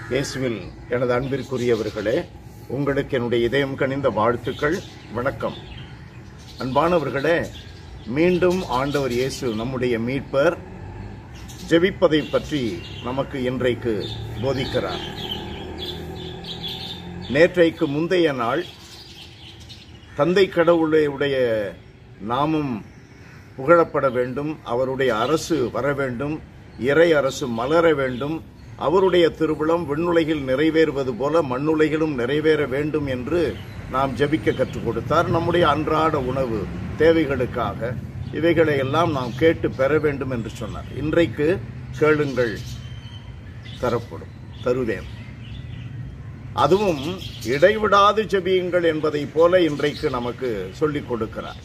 இயேசுவில் எனது அன்பிற்குரியவர்களே உங்களுக்கு என்னுடைய இதயம் கனிந்த வாழ்த்துக்கள் வணக்கம் அன்பானவர்களே மீண்டும் ஆண்டவர் இயேசு நம்முடைய மீட்பர் ஜெபிப்பதை பற்றி நமக்கு இன்றைக்கு போதிக்கிறார் நேற்றைக்கு முந்தைய நாள் தந்தை கடவுளுடைய நாமம் புகழப்பட வேண்டும் அவருடைய அரசு வர வேண்டும் இறை அரசு மலர வேண்டும் அவருடைய திருவிழம் விண்ணுலகில் நிறைவேறுவது போல மண்ணுலகிலும் நிறைவேற வேண்டும் என்று நாம் ஜெபிக்க கற்றுக் கொடுத்தார் நம்முடைய அன்றாட உணவு தேவைகளுக்காக இவைகளை எல்லாம் நாம் கேட்டு பெற வேண்டும் என்று சொன்னார் இன்றைக்கு கேளுங்கள் தரப்படும் தருவேன் அதுவும் இடைவிடாது ஜெபியுங்கள் என்பதை போல இன்றைக்கு நமக்கு சொல்லிக் கொடுக்கிறார்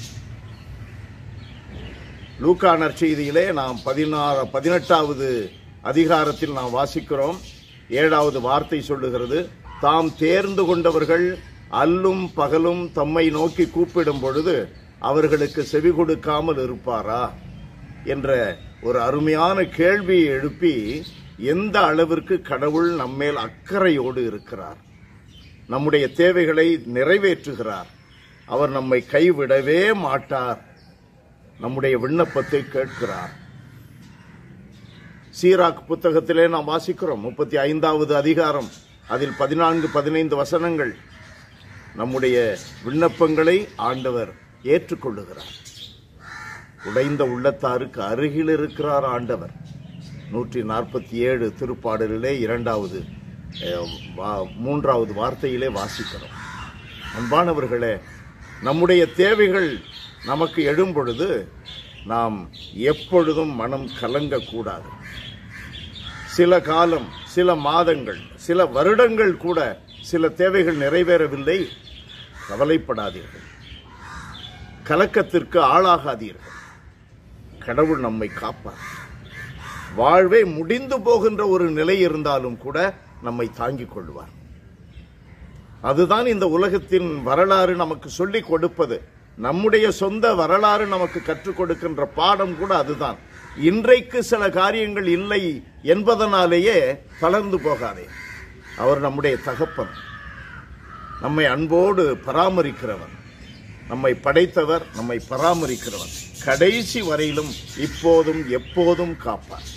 லூக்கா நற்செய்தியிலே நாம் பதினாறு பதினெட்டாவது அதிகாரத்தில் நாம் வாசிக்கிறோம் ஏழாவது வார்த்தை சொல்லுகிறது தாம் தேர்ந்து கொண்டவர்கள் அல்லும் பகலும் தம்மை நோக்கி கூப்பிடும் பொழுது அவர்களுக்கு செவி கொடுக்காமல் இருப்பாரா என்ற ஒரு அருமையான கேள்வியை எழுப்பி எந்த அளவிற்கு கடவுள் நம்மேல் அக்கறையோடு இருக்கிறார் நம்முடைய தேவைகளை நிறைவேற்றுகிறார் அவர் நம்மை கைவிடவே மாட்டார் நம்முடைய விண்ணப்பத்தை கேட்கிறார் சீராக் புத்தகத்திலே நாம் வாசிக்கிறோம் முப்பத்தி ஐந்தாவது அதிகாரம் அதில் பதினான்கு பதினைந்து வசனங்கள் நம்முடைய விண்ணப்பங்களை ஆண்டவர் ஏற்றுக்கொள்ளுகிறார் உடைந்த உள்ளத்தாருக்கு அருகில் இருக்கிறார் ஆண்டவர் நூற்றி நாற்பத்தி ஏழு திருப்பாடலிலே இரண்டாவது அஹ், வா- மூன்றாவது வார்த்தையிலே வாசிக்கிறோம் அன்பானவர்களே நம்முடைய தேவைகள் நமக்கு எழும் பொழுது நாம் எப்பொழுதும் மனம் கலங்கக்கூடாது சில காலம் சில மாதங்கள் சில வருடங்கள் கூட சில தேவைகள் நிறைவேறவில்லை கவலைப்படாதீர்கள் கலக்கத்திற்கு ஆளாகாதீர்கள் கடவுள் நம்மை காப்பார் வாழ்வே முடிந்து போகின்ற ஒரு நிலை இருந்தாலும் கூட நம்மை தாங்கிக் கொள்வார் அதுதான் இந்த உலகத்தின் வரலாறு நமக்கு சொல்லிக் கொடுப்பது நம்முடைய சொந்த வரலாறு நமக்கு கற்றுக் கொடுக்கின்ற பாடம் கூட அதுதான் இன்றைக்கு சில காரியங்கள் இல்லை என்பதனாலேயே தளர்ந்து போகாதே அவர் நம்முடைய தகப்பன் நம்மை அன்போடு பராமரிக்கிறவர் நம்மை படைத்தவர் நம்மை பராமரிக்கிறவர் கடைசி வரையிலும் இப்போதும் எப்போதும் காப்பார்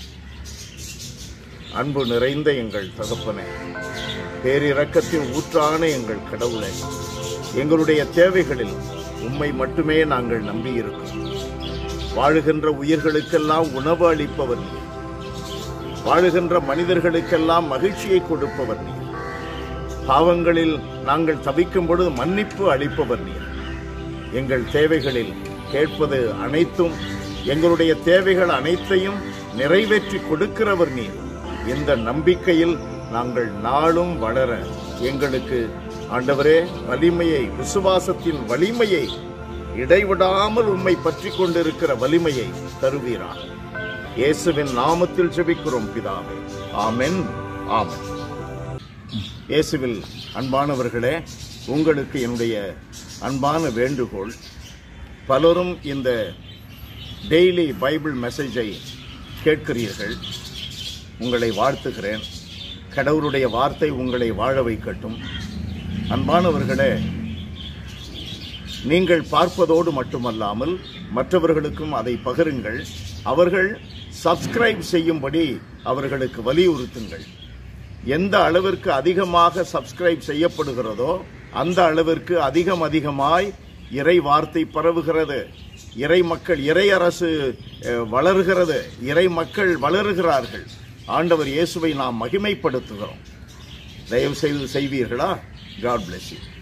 அன்பு நிறைந்த எங்கள் தகப்பனே பேரிரக்கத்தின் ஊற்றான எங்கள் கடவுளே எங்களுடைய தேவைகளில் உம்மை மட்டுமே நாங்கள் நம்பியிருக்கிறோம் வாழுகின்ற உயிர்களுக்கெல்லாம் உணவு அளிப்பவர் நீர் வாழுகின்ற மனிதர்களுக்கெல்லாம் மகிழ்ச்சியை கொடுப்பவர் நீர் பாவங்களில் நாங்கள் தவிக்கும் பொழுது மன்னிப்பு அளிப்பவர் நீர் எங்கள் தேவைகளில் கேட்பது அனைத்தும் எங்களுடைய தேவைகள் அனைத்தையும் நிறைவேற்றி கொடுக்கிறவர் நீர் இந்த நம்பிக்கையில் நாங்கள் நாளும் வளர எங்களுக்கு ஆண்டவரே வலிமையை விசுவாசத்தின் வலிமையை இடைவிடாமல் உம்மை பற்றி கொண்டிருக்கிற வலிமையை தருவீராக இயேசுவின் நாமத்தில் ஜெபிக்கிறோம் பிதாவே ஆமென் ஆமென் இயேசுவில் அன்பானவர்களே உங்களுக்கு என்னுடைய அன்பான வேண்டுகோள் பலரும் இந்த டெய்லி பைபிள் மெசேஜை கேட்கிறீர்கள் உங்களை வாழ்த்துகிறேன் கடவுளுடைய வார்த்தை உங்களை வாழ வைக்கட்டும் அன்பானவர்களே நீங்கள் பார்ப்பதோடு மட்டுமல்லாமல் மற்றவர்களுக்கும் அதை பகிருங்கள் அவர்கள் சப்ஸ்கிரைப் செய்யும்படி அவர்களுக்கு வலியுறுத்துங்கள் எந்த அளவிற்கு அதிகமாக சப்ஸ்கிரைப் செய்யப்படுகிறதோ அந்த அளவிற்கு அதிகம் அதிகமாய் இறை வார்த்தை பரவுகிறது இறை மக்கள் இறை அரசு அஹ், வளர்கிறது இறை மக்கள் வளருகிறார்கள் ஆண்டவர் இயேசுவை நாம் மகிமைப்படுத்துகிறோம் தயவு செய்து செய்வீர்களா காட் bless you